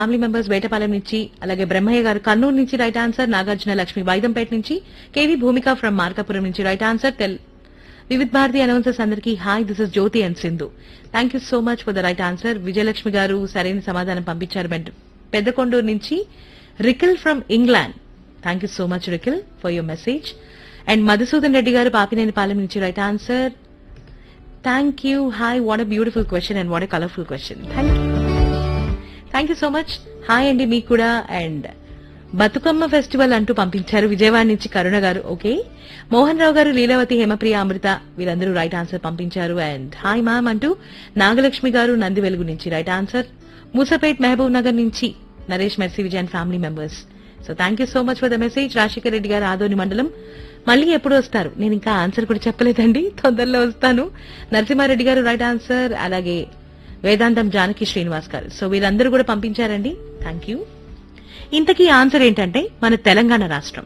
family members Vetapalem నుంచి అలాగే బ్రహ్మయ్య గారు కర్నూలు నుంచి రైట్ ఆన్సర్ నాగార్జున లక్ష్మి వైదంపేట నుంచి కేవీ భూమిక ఫ్రమ్ మార్కాపురం నుంచి రైట్ ఆన్సర్ తెల్ వివిధ్ భారతి అనౌన్సర్స్ అందరికీ hi this is Jyothi and Sindhu thank you so much for the right answer Vijayalakshmi గారు సరైన సమాధానం పంపించారు బెడ్- పెద్దకొండూరు నుంచి రికిల్ from England thank you so much రికిల్ for your message and Madhusudan Reddy గారు పాపినేని పాలెం నుంచి right answer thank you hi what a beautiful question and what a colourful question thank you thank you so much hi అండి మీకు కూడా and Bathukamma festival అంటూ పంపించారు విజయవాడ నుంచి కరుణ గారు ఓకే మోహన్ రావు గారు లీలావతి హేమప్రియ అమృత వీరందరూ రైట్ ఆన్సర్ పంపించారు అండ్ హాయ్ మ్యామ్ అంటూ నాగలక్ష్మి గారు నంది వెలుగు నుంచి right answer Moosapet Mahabubnagar నుంచి Naresh Mercy Vijayan family members so thank you so much for the message Rajasekhar Reddy గారు ఆదోని మండలం మళ్ళీ ఎప్పుడు వస్తారు నేను ఇంకా ఆన్సర్ కూడా చెప్పలేదండి తొందరలో వస్తాను నరసింహారెడ్డి గారు రైట్ ఆన్సర్ అలాగే వేదాంతం జానకి శ్రీనివాస్ గారు సో వీరందరూ కూడా పంపించారండి థ్యాంక్ యూ ఇంతకీ ఆన్సర్ ఏంటంటే మన తెలంగాణ రాష్ట్రం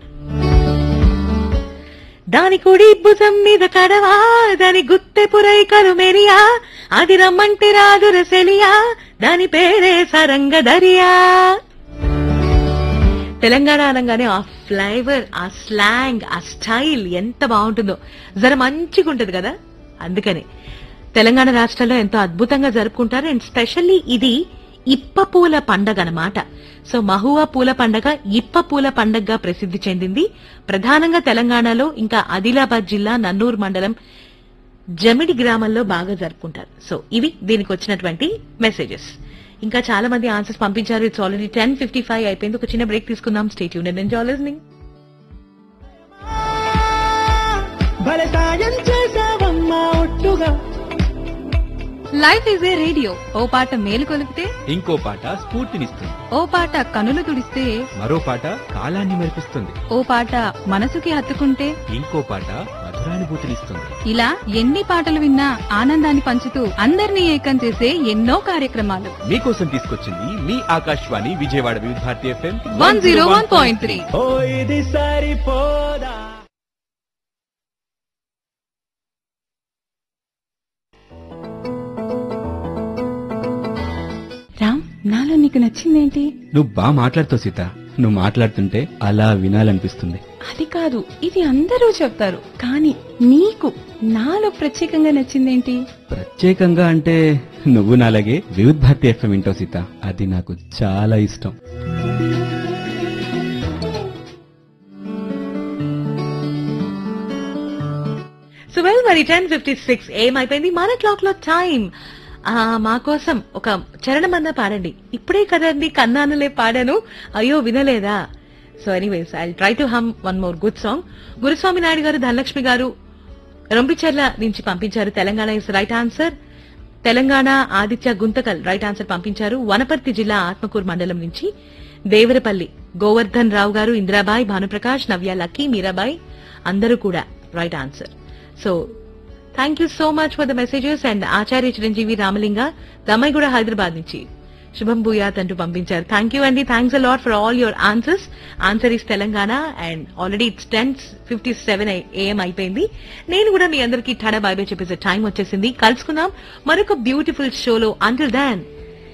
దాని కుడి భుజం మీద కడవా దాని గుత్తె పురైకలు మెరియా అది రమ్మంటే రాదు రసెలియా దాని పేరే సరంగదరియా తెలంగాణ అనగానే ఆ ఫ్లేవర్ ఆ స్లాంగ్ ఆ స్టైల్ ఎంత బాగుంటుందో జర మంచిగా ఉంటది కదా అందుకని తెలంగాణ రాష్ట్రంలో ఎంతో అద్భుతంగా జరుపుకుంటారు అండ్ స్పెషల్లీ ఇది ఇప్ప పూల పండగ అన్నమాట సో మహువా పూల పండగ ఇప్ప పూల పండగగా ప్రసిద్ధి చెందింది ప్రధానంగా తెలంగాణలో ఇంకా ఆదిలాబాద్ జిల్లా నన్నూరు మండలం జమిడి గ్రామంలో బాగా జరుపుకుంటారు సో ఇవి దీనికి వచ్చినటువంటి మెసేజెస్ ఇంకా చాలా మంది ఆన్సర్స్ పంపించారు it's already ten fifty five అయిపోయింది ఒక చిన్న బ్రేక్ తీసుకుందాం స్టేట్ యూనియన్ ఎంజాయ్ లిస్నింగ్ భలే సాయం చేసావమ్మా ఒట్టుగా లైఫ్ ఈజ్ ఏ రేడియో ఓ పాట మేలు కొలిపితే ఇంకో పాట స్ఫూర్తినిస్తుంది ఓ పాట కనులు తుడిస్తే మరో పాట కాలాన్ని మెరిపిస్తుంది ఓ పాట మనసుకి హత్తుకుంటే ఇంకో పాట మధురానుభూతినిస్తుంది ఇలా ఎన్ని పాటలు విన్నా ఆనందాన్ని పంచుతూ అందరినీ ఏకం చేసే ఎన్నో కార్యక్రమాలు మీకోసం తీసుకొచ్చింది మీ Akashvani Vijayawada Vividh Bharati FM one zero one point three ఓ ఇది సరిపోదా రామ్ నాలో నీకు నచ్చిందేంటి నువ్వు బాగా మాట్లాడుతావు సీత నువ్వు మాట్లాడుతుంటే అలా వినాలనిపిస్తుంది అది కాదు ఇది అందరూ చెప్తారు కానీ నీకు నాలో ప్రత్యేకంగా నచ్చిందేంటి ప్రత్యేకంగా అంటే నువ్వు నాలాగే వివిధ భారతి ఎఫ్ఎం వింటావు సీత అది నాకు చాలా ఇష్టం సో వెల్ మరి టెన్ ఫిఫ్టీ సిక్స్ ఏమైపోయింది మన క్లాక్ లో టైం మా కోసం ఒక చరణం అన్నా పాడండి ఇప్పుడే కదండి కన్నానులే పాడాను అయ్యో వినలేదా so anyways I try to hum one more good song Guruswamy Naidu గారు ధనలక్ష్మి గారు రొంపిచెర్ల నుంచి పంపించారు Telangana is right answer Telangana Aditya Guntakal right answer పంపించారు వనపర్తి జిల్లా ఆత్మకూరు మండలం నుంచి దేవరపల్లి గోవర్ధన్ రావు గారు ఇందిరాబాయ్ భానుప్రకాష్ నవ్య లక్కీ మీరాబాయ్ అందరూ కూడా right answer so thank you so much for the messages and Acharya Chiranjeevi Ramalinga Dammaiguda Hyderabad నుంచి శుభం భూయాత్ అంటూ పంపించారు థ్యాంక్ యూ అండి thanks a lot for all your answers answer is Telangana and already it's ten fifty seven AM అయిపోయింది నేను కూడా మీ అందరికీ ఠాడా బాయ్ బాయ్ చెప్పేసే టైం వచ్చేసింది కలుసుకుందాం మరొక బ్యూటిఫుల్ షోలో అంటిల్ దాన్